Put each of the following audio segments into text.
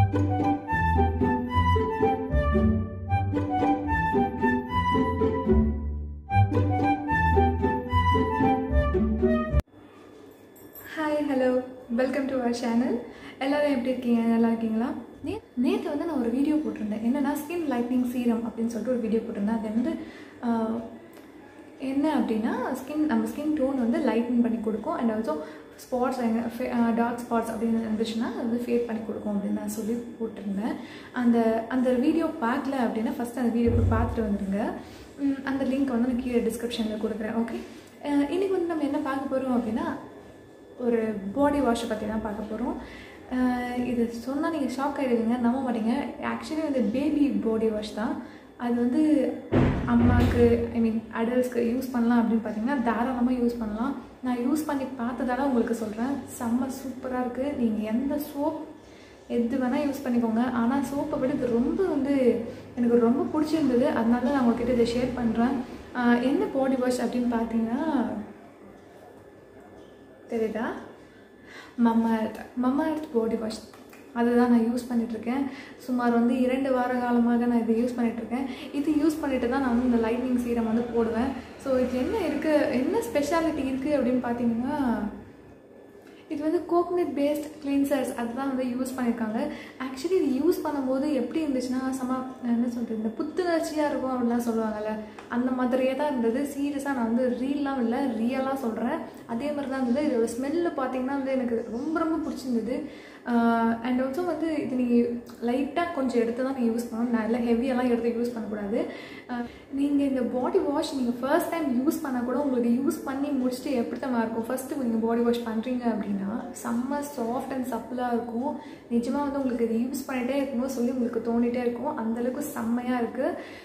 hi hello welcome to our channel எல்லோரும் எப்படி இருக்கீங்க நல்லா இருக்கீங்களா நே நேற்று வந்து நான் ஒரு வீடியோ போட்டிருந்தேன் என்னென்னா ஸ்கின் லைட்னிங் சீரம் அப்படின்னு சொல்லிட்டு ஒரு வீடியோ போட்டிருந்தேன் அது வந்து ஆஹ், என்ன அப்படின்னா ஸ்கின் நம்ம ஸ்கின் டோன் வந்து லைட்டன் பண்ணி கொடுக்கும் அண்ட் ஆல்சோ ஸ்பாட்ஸ் எங்கே டார்க் ஸ்பாட்ஸ் அப்படின்னு இருந்துச்சுன்னா அது வந்து ஃபேட் பண்ணி கொடுக்கும் அப்படின்னு நான் சொல்லி போட்டிருந்தேன் அந்த அந்த வீடியோ பார்க்கல அப்படின்னா ஃபஸ்ட் அந்த வீடியோ போய் பார்த்துட்டு வந்துடுங்க உம், அந்த லிங்க் வந்து நான் கீழே டிஸ்கிரிப்ஷனில் கொடுக்குறேன் ஓகே இன்றைக்கி வந்து நம்ம என்ன பார்க்க போகிறோம் அப்படின்னா ஒரு பாடி வாஷை பற்றி தான் பார்க்க போகிறோம் இது சொன்னால் நீங்கள் ஷாக் ஆகிடுவீங்க நம்ப மாட்டீங்க ஆக்சுவலி வந்து பேபி பாடி வாஷ் தான் அது வந்து அம்மாவுக்கு ஐ மீன் அடல்ட்ஸ்க்கு யூஸ் பண்ணலாம் அப்படின்னு பார்த்தீங்கன்னா தாராளமாக யூஸ் பண்ணலாம் நான் யூஸ் பண்ணி பார்த்ததால உங்களுக்கு சொல்கிறேன் செம்ம சூப்பராக இருக்குது நீங்கள் எந்த சோப் எது வேணால் யூஸ் பண்ணிக்கோங்க ஆனால் சோப்பை விட இது ரொம்ப வந்து எனக்கு ரொம்ப பிடிச்சிருந்தது அதனால தான் நான் உங்ககிட்ட இதை ஷேர் பண்ணுறேன் என்ன பாடி வாஷ் அப்படின்னு பார்த்தீங்கன்னா தெரியுதா mama earth mama earth body wash அதுதான் நான் யூஸ் பண்ணிகிட்ருக்கேன் சுமார் வந்து இரண்டு வார காலமாக நான் இதை யூஸ் பண்ணிகிட்ருக்கேன் இது யூஸ் பண்ணிட்டு தான் நான் வந்து இந்த லைட்னிங் சீரம் வந்து போடுவேன் ஸோ இது என்ன இருக்குது என்ன ஸ்பெஷாலிட்டி இருக்குது அப்படின்னு பார்த்தீங்கன்னா இது வந்து கோகனட் பேஸ்ட் கிளீன்சர்ஸ் அதுதான் வந்து யூஸ் பண்ணியிருக்காங்க ஆக்சுவலி இது யூஸ் பண்ணும்போது எப்படி இருந்துச்சுன்னா செம என்ன சொல்கிறது இந்த புத்துணர்ச்சியாக இருக்கும் அப்படின்லாம் சொல்லுவாங்கல்ல அந்த மாதிரியே தான் இருந்தது சீரியஸாக நான் வந்து ரீல்லாம் இல்லை ரியலாக சொல்கிறேன் அதே மாதிரி தான் இருந்தது இதோட ஸ்மெல்லு பார்த்தீங்கன்னா வந்து எனக்கு ரொம்ப ரொம்ப பிடிச்சிருந்தது அண்ட் ஆல்சோ வந்து இது நீங்கள் லைட்டாக கொஞ்சம் எடுத்து தான் நீங்கள் யூஸ் பண்ணணும் நல்லா ஹெவியெல்லாம் எடுத்து யூஸ் பண்ணக்கூடாது நீங்கள் இந்த பாடி வாஷ் நீங்கள் ஃபர்ஸ்ட் டைம் யூஸ் பண்ணால் கூட உங்களுக்கு யூஸ் பண்ணி முடிச்சுட்டு எப்படி தான் இருக்கும் ஃபஸ்ட்டு நீங்கள் பாடி வாஷ் பண்ணுறீங்க அப்படின்னா செம்ம சாஃப்ட் அண்ட் சப்பிளாக இருக்கும் நிஜமாக வந்து உங்களுக்கு இது யூஸ் பண்ணிகிட்டே இருக்கும்போது சொல்லி உங்களுக்கு தோணிகிட்டே இருக்கும் அந்தளவுக்கு செம்மையாக இருக்குது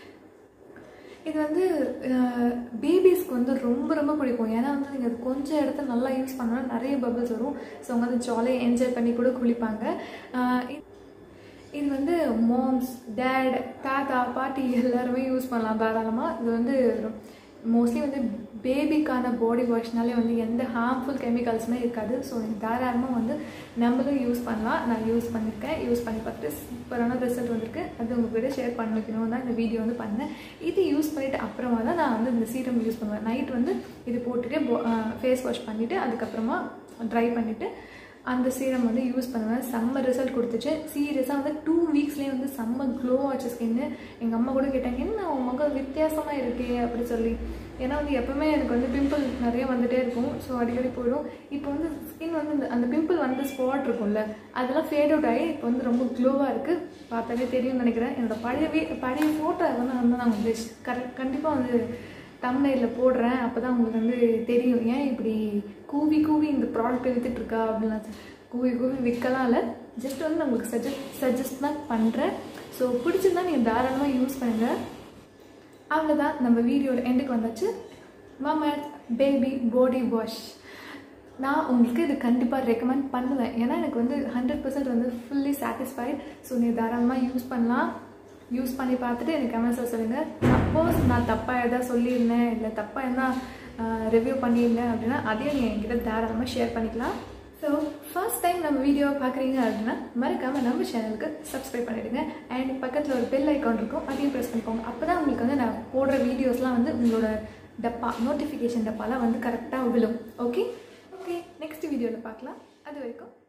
இது வந்து பேபிஸ்க்கு வந்து ரொம்ப ரொம்ப பிடிக்கும் ஏன்னா வந்து நீங்கள் அது கொஞ்சம் இடத்த நல்லா யூஸ் பண்ணால் நிறைய பபிள்ஸ் வரும் ஸோ அவங்க வந்து ஜாலியாக என்ஜாய் பண்ணி கூட குளிப்பாங்க அஹ் இது- இது வந்து மாம்ஸ் டேட் தாத்தா பாட்டி எல்லாருமே யூஸ் பண்ணலாம் தாராளமாக இது வந்து மோஸ்ட்லி வந்து பேபிக்கான பாடி வாஷ்னாலே வந்து எந்த ஹார்ம்ஃபுல் கெமிக்கல்ஸுமே இருக்காது ஸோ தாராளமாக வந்து நம்மளும் யூஸ் பண்ணலாம் நான் யூஸ் பண்ணியிருக்கேன் யூஸ் பண்ணி பார்த்துட்டு சூப்பரான ரிசல்ட் வந்திருக்கு அது உங்ககிட்ட ஷேர் பண்ணிக்கணும் தான் இந்த வீடியோ வந்து பண்ணேன் இது யூஸ் பண்ணிவிட்டு அப்புறமா தான் நான் வந்து இந்த சீரம் யூஸ் பண்ணுவேன் நைட் வந்து இது போட்டுட்டு ஃபேஸ் வாஷ் பண்ணிவிட்டு அதுக்கப்புறமா ட்ரை பண்ணிவிட்டு அந்த சீரம் வந்து யூஸ் பண்ணுவேன் செம்ம ரிசல்ட் கொடுத்துச்சு சீரியஸாக வந்து டூ வீக்ஸ்லேயே வந்து செம்ம க்ளோ ஆச்சு ஸ்கின்னு எங்கள் அம்மா கூட கேட்டாங்க என்ன உன் முகம் வித்தியாசமாக இருக்கே அப்படி சொல்லி ஏன்னா வந்து எப்பவுமே எனக்கு வந்து பிம்பிள் நிறைய வந்துட்டே இருக்கும் ஸோ அடிக்கடி போயிடும் இப்போ வந்து ஸ்கின் வந்து இந்த- அந்த பிம்பிள் வந்து ஸ்பாட் இருக்கும்ல அதெல்லாம் ஃபேட் அவுட் ஆகி இப்போ வந்து ரொம்ப க்ளோவாக இருக்குது பார்த்தாலே தெரியும்னு நினைக்கிறேன் என்னோட பழைய வீ பழைய ஃபோட்டோ வந்து வந்து நான் வந்து கரெக்ட் கண்டிப்பாக வந்து தம்னையில் போடுறேன் அப்போ தான் உங்களுக்கு வந்து தெரியும் ஏன் இப்படி கூவி கூவி இந்த ப்ராடக்ட் விற்றுட்ருக்கா அப்படின்லாம் கூவி கூவி விற்கலாம் இல்லை ஜஸ்ட் வந்து நான் உங்களுக்கு சஜஸ்ட் சஜஸ்ட் தான் பண்ணுறேன் ஸோ பிடிச்சிருந்தா நீங்கள் தாராளமாக யூஸ் பண்ணுங்கள் அவ்வளோதான் நம்ம வீடியோட எண்டுக்கு வந்தாச்சு மமர் பேபி பாடி வாஷ் நான் உங்களுக்கு இது கண்டிப்பாக ரெக்கமெண்ட் பண்ணுவேன் ஏன்னா எனக்கு வந்து ஹண்ட்ரட் பர்சன்ட் வந்து ஃபுல்லி சாட்டிஸ்ஃபைட் ஸோ நீ தாராளமாக யூஸ் பண்ணலாம் யூஸ் பண்ணி பார்த்துட்டு எனக்கு கமெண்ட்ஸில் சொல்லுங்கள் சப்போஸ் நான் தப்பாக எதாவது சொல்லியிருந்தேன் இல்லை தப்பாக என்ன ரிவ்யூ பண்ணியிருந்தேன் அப்படின்னா அதையும் நீங்கள் என்கிட்ட தாராளமாக ஷேர் பண்ணிக்கலாம் ஸோ ஃபர்ஸ்ட் டைம் நம்ம வீடியோ பார்க்குறீங்க அப்படின்னா மறக்காமல் நம்ம சேனலுக்கு சப்ஸ்கிரைப் பண்ணிடுங்க அண்ட் பக்கத்தில் ஒரு பெல் ஐக்கான் இருக்கும் அதையும் ப்ரெஸ் பண்ணிக்கோங்க அப்போ தான் உங்களுக்கு வந்து நான் போடுற வீடியோஸ்லாம் வந்து உங்களோட டப்பா நோட்டிஃபிகேஷன் டப்பாலாம் வந்து கரெக்டாக விழும் ஓகே ஓகே நெக்ஸ்ட் வீடியோவில் பார்க்கலாம் அது வரைக்கும்